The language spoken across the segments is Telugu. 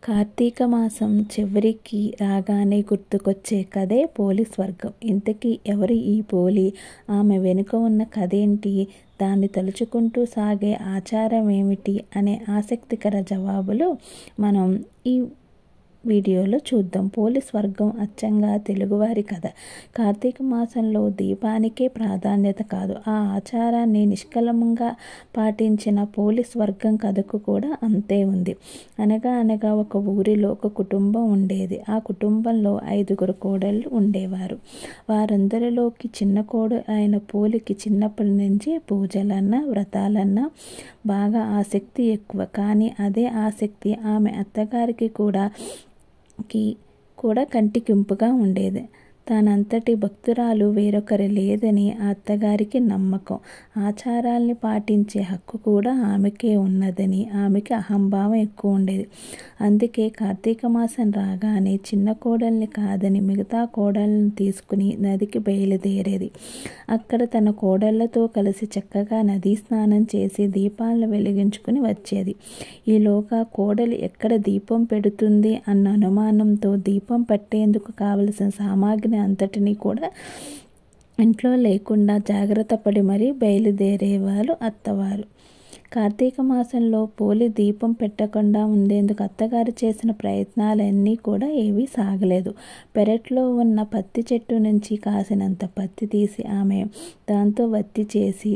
కార్తీక మాసం చివరికి రాగానే గుర్తుకొచ్చే కథే పోలి స్వర్గం ఇంతకీ ఎవరు ఈ పోలి ఆమె వెనుక ఉన్న కథేంటి దాన్ని తలుచుకుంటూ సాగే ఆచారం ఏమిటి అనే ఆసక్తికర జవాబులు మనం ఈ వీడియోలో చూద్దాం పోలి స్వర్గం అచ్చంగా తెలుగువారి కథ కార్తీక మాసంలో దీపానికే ప్రాధాన్యత కాదు ఆ ఆచారాన్ని నిష్కలమంగా పాటించిన పోలి స్వర్గం కథకు కూడా అంతే ఉంది అనగా అనగా ఒక ఊరిలో ఒక కుటుంబం ఉండేది ఆ కుటుంబంలో ఐదుగురు కోడళ్ళు ఉండేవారు వారందరిలోకి చిన్న కోడు అయిన పోలికి చిన్నప్పటి నుంచి పూజలన్నా వ్రతాలన్నా బాగా ఆసక్తి ఎక్కువ కానీ అదే ఆసక్తి ఆమె అత్తగారికి కూడా కి కూడా కంటికింపుగా ఉండేది తానంతటి భక్తురాలు వేరొకరి లేదని ఆ అత్తగారికి నమ్మకం ఆచారాల్ని పాటించే హక్కు కూడా ఆమెకే ఉన్నదని ఆమెకి అహంభావం ఎక్కువ ఉండేది అందుకే కార్తీక మాసం రాగానే చిన్న కోడల్ని కాదని మిగతా కోడళ్ళని తీసుకుని నదికి బయలుదేరేది అక్కడ తన కోడళ్లతో కలిసి చక్కగా నదీ స్నానం చేసి దీపాలను వెలిగించుకుని వచ్చేది ఈలోగా కోడలి ఎక్కడ దీపం పెడుతుంది అన్న అనుమానంతో దీపం పట్టేందుకు కావలసిన సామాగ్రి అంతటినీ కూడా ఇంట్లో లేకుండా జాగ్రత్త పడి మరీ బయలుదేరేవారు అత్తవారు కార్తీక మాసంలో పోలి దీపం పెట్టకుండా ఉండేందుకు అత్తగారు చేసిన ప్రయత్నాలన్నీ కూడా ఏవీ సాగలేదు పెరట్లో ఉన్న పత్తి చెట్టు నుంచి కాసినంత పత్తి తీసి ఆమె దాంతో వత్తి చేసి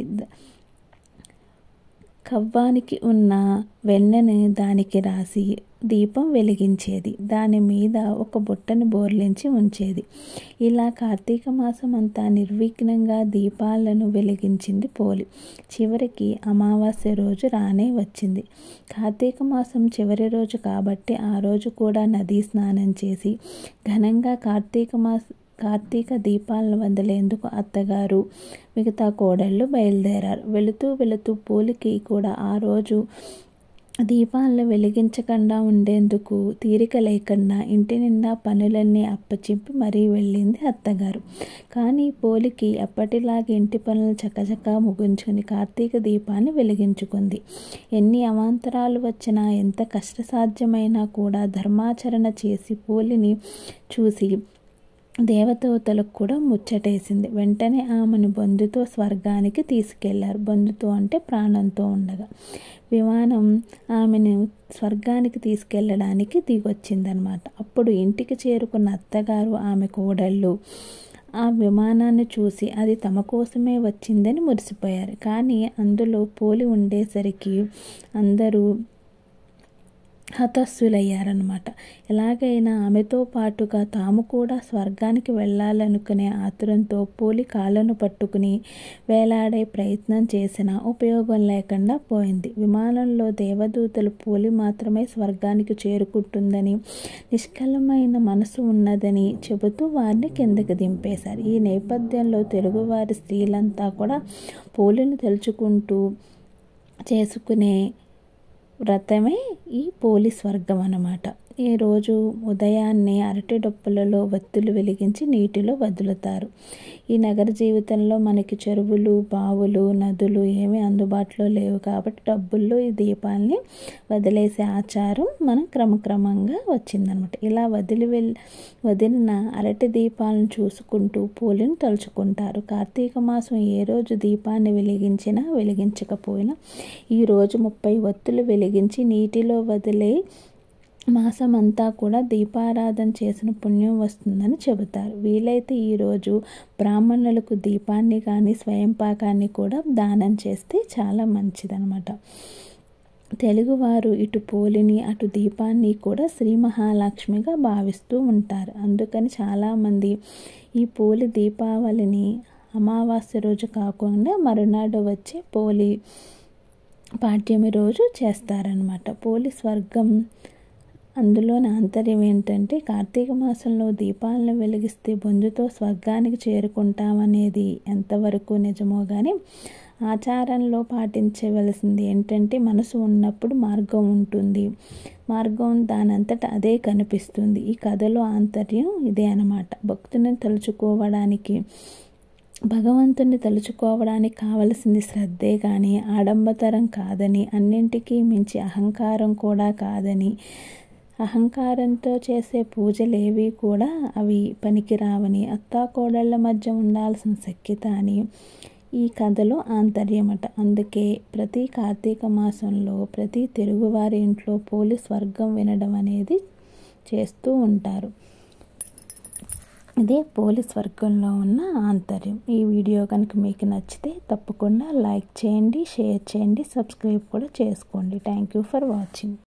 కవ్వానికి ఉన్న వెన్నని దానికి రాసి దీపం వెలిగించేది దాని మీద ఒక బుట్టని బోర్లించి ఉంచేది ఇలా కార్తీక మాసం అంతా నిర్విఘ్నంగా దీపాలను వెలిగించింది పోలి చివరికి అమావాస్య రోజు రానే వచ్చింది కార్తీక మాసం చివరి రోజు కాబట్టి ఆ రోజు కూడా నదీ స్నానం చేసి ఘనంగా కార్తీక మాస కార్తీక దీపాలను వదిలేందుకు అత్తగారు మిగతా కోడళ్ళు బయలుదేరారు వెళుతూ వెళుతూ పూలికి కూడా ఆ రోజు దీపాలను వెలిగించకుండా ఉండేందుకు తీరిక లేకుండా ఇంటి నిండా పనులన్నీ అప్పచెప్పి మరీ వెళ్ళింది అత్తగారు కానీ పోలికి ఎప్పటిలాగే ఇంటి పనులు చకచకా ముగించుకుని కార్తీక దీపాన్ని వెలిగించుకుంది ఎన్ని అవాంతరాలు వచ్చినా ఎంత కష్టసాధ్యమైనా కూడా ధర్మాచరణ చేసి పోలిని చూసి దేవతవతలకు కూడా ముచ్చటేసింది వెంటనే ఆమెను బొందుతో స్వర్గానికి తీసుకెళ్లారు బొందుతో అంటే ప్రాణంతో ఉండగా విమానం ఆమెను స్వర్గానికి తీసుకెళ్ళడానికి దిగొచ్చిందనమాట అప్పుడు ఇంటికి చేరుకున్న అత్తగారు ఆమె కోడళ్ళు ఆ విమానాన్ని చూసి అది తమ కోసమే వచ్చిందని మురిసిపోయారు కానీ అందులో పోలి ఉండేసరికి అందరూ హతస్సులయ్యారనమాట ఎలాగైనా ఆమెతో పాటుగా తాము కూడా స్వర్గానికి వెళ్ళాలనుకునే ఆతురంతో పోలి కాళ్ళను పట్టుకుని వేలాడే ప్రయత్నం చేసినా ఉపయోగం లేకుండా పోయింది విమానంలో దేవదూతలు పోలి మాత్రమే స్వర్గానికి చేరుకుంటుందని నిష్కలమైన మనసు ఉన్నదని చెబుతూ వారిని కిందకి దింపేశారు ఈ నేపథ్యంలో తెలుగువారి స్త్రీలంతా కూడా పోలిని తలుచుకుంటూ చేసుకునే వ్రతమే ఈ పోలి స్వర్గం అన్నమాట ఈరోజు ఉదయాన్నే అరటి డొప్పలలో వత్తులు వెలిగించి నీటిలో వదులుతారు ఈ నగర జీవితంలో మనకి చెరువులు బావులు నదులు ఏమీ అందుబాటులో లేవు కాబట్టి డబ్బుల్లో ఈ దీపాల్ని వదిలేసే ఆచారం మనం క్రమక్రమంగా వచ్చిందనమాట ఇలా వదిలి వెళ్ళి వదిలిన అరటి దీపాలను చూసుకుంటూ పూలను తలుచుకుంటారు కార్తీక మాసం ఏ రోజు దీపాన్ని వెలిగించినా వెలిగించకపోయినా ఈరోజు ముప్పై ఒత్తులు వెలిగించి నీటిలో వదిలే మాసమంతా కూడా దీపారాధన చేసిన పుణ్యం వస్తుందని చెబుతారు వీలైతే ఈరోజు బ్రాహ్మణులకు దీపాన్ని కానీ స్వయం పాకాన్ని కూడా దానం చేస్తే చాలా మంచిదనమాట తెలుగువారు ఇటు పోలిని అటు దీపాన్ని కూడా శ్రీ మహాలక్ష్మిగా భావిస్తూ ఉంటారు అందుకని చాలామంది ఈ పోలి దీపావళిని అమావాస్య రోజు కాకుండా మరునాడు వచ్చే పోలి పాడ్యమి రోజు చేస్తారనమాట పోలి స్వర్గం అందులోని ఆంతర్యం ఏంటంటే కార్తీక మాసంలో దీపాలను వెలిగిస్తే బొంజుతో స్వర్గానికి చేరుకుంటామనేది ఎంతవరకు నిజమో కానీ ఆచారంలో పాటించవలసింది ఏంటంటే మనసు ఉన్నప్పుడు మార్గం ఉంటుంది మార్గం దానంతట అదే కనిపిస్తుంది ఈ కథలో ఆంతర్యం ఇదే అనమాట భక్తుని తలుచుకోవడానికి భగవంతుని తలుచుకోవడానికి కావలసింది శ్రద్ధే కానీ ఆడంబతరం కాదని అన్నింటికీ మించి అహంకారం కూడా కాదని అహంకారంతో చేసే పూజలేవి కూడా అవి పనికిరావని అత్తాకోడళ్ళ మధ్య ఉండాల్సిన సఖ్యత అని ఈ కథలో ఆంతర్యమట అందుకే ప్రతి కార్తీక మాసంలో ప్రతి తెలుగువారి ఇంట్లో పోలి స్వర్గం వినడం అనేది చేస్తూ ఉంటారు ఇదే పోలీస్ వర్గంలో ఉన్న ఆంతర్యం ఈ వీడియో కనుక మీకు నచ్చితే తప్పకుండా లైక్ చేయండి షేర్ చేయండి సబ్స్క్రైబ్ కూడా చేసుకోండి థ్యాంక్ యూ ఫర్ వాచింగ్